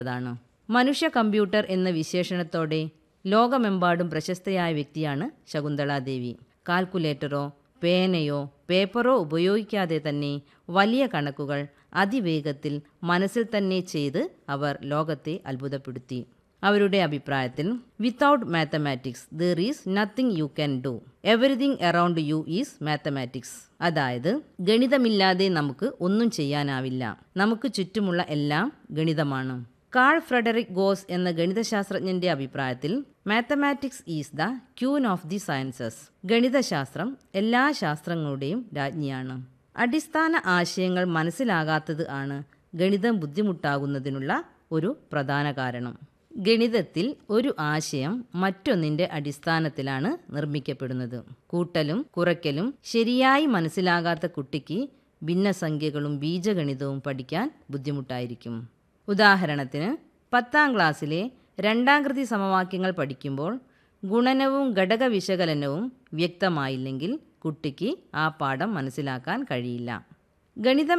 താണ് മനുഷ്യ കമ്പ്യൂട്ടർ എന്ന വിശേഷണത്തോടെ ലോകമെമ്പാടും പ്രശസ്തയായ വ്യക്തിയാണ് ശകുന്തളാദേവി കാൽക്കുലേറ്ററോ പേനയോ പേപ്പറോ ഉപയോഗിക്കാതെ തന്നെ വലിയ കണക്കുകൾ അതിവേഗത്തിൽ മനസ്സിൽ തന്നെ ചെയ്ത് അവർ ലോകത്തെ അത്ഭുതപ്പെടുത്തി അവരുടെ അഭിപ്രായത്തിൽ without mathematics there is nothing you can do everything around you is mathematics അതായത് ഗണിതമില്ലാതെ നമുക്ക് ഒന്നും ചെയ്യാനാവില്ല നമുക്ക് ചുറ്റുമുള്ള എല്ലാം ഗണിതമാണ് കാൾ ഫ്രെഡറിക് ഗോസ് എന്ന ഗണിതശാസ്ത്രജ്ഞന്റെ അഭിപ്രായത്തിൽ mathematics is the queen of the sciences ഗണിതശാസ്ത്രം എല്ലാ ശാസ്ത്രങ്ങളുടെയും രാജ്ഞിയാണ് അടിസ്ഥാന ആശയങ്ങൾ മനസ്സിലാകാത്തത് ആണ് ഗണിതം ബുദ്ധിമുട്ടാകുന്നതിനുള്ള ഒരു പ്രധാന കാരണം ഗണിതത്തിൽ ഒരു ആശയം മറ്റൊന്നിന്റെ അടിസ്ഥാനത്തിലാണ് നിർമ്മിക്കപ്പെടുന്നത് കൂട്ടലും കുറയ്ക്കലും ശരിയായി മനസ്സിലാകാത്ത കുട്ടിക്ക് ഭിന്നസംഖ്യകളും ബീജഗണിതവും പഠിക്കാൻ ബുദ്ധിമുട്ടായിരിക്കും ഉദാഹരണത്തിന് പത്താം ക്ലാസ്സിലെ രണ്ടാംകൃതി സമവാക്യങ്ങൾ പഠിക്കുമ്പോൾ ഗുണനവും ഘടക വിശകലനവും വ്യക്തമായില്ലെങ്കിൽ കുട്ടിക്ക് ആ പാഠം മനസ്സിലാക്കാൻ കഴിയില്ല ഗണിതം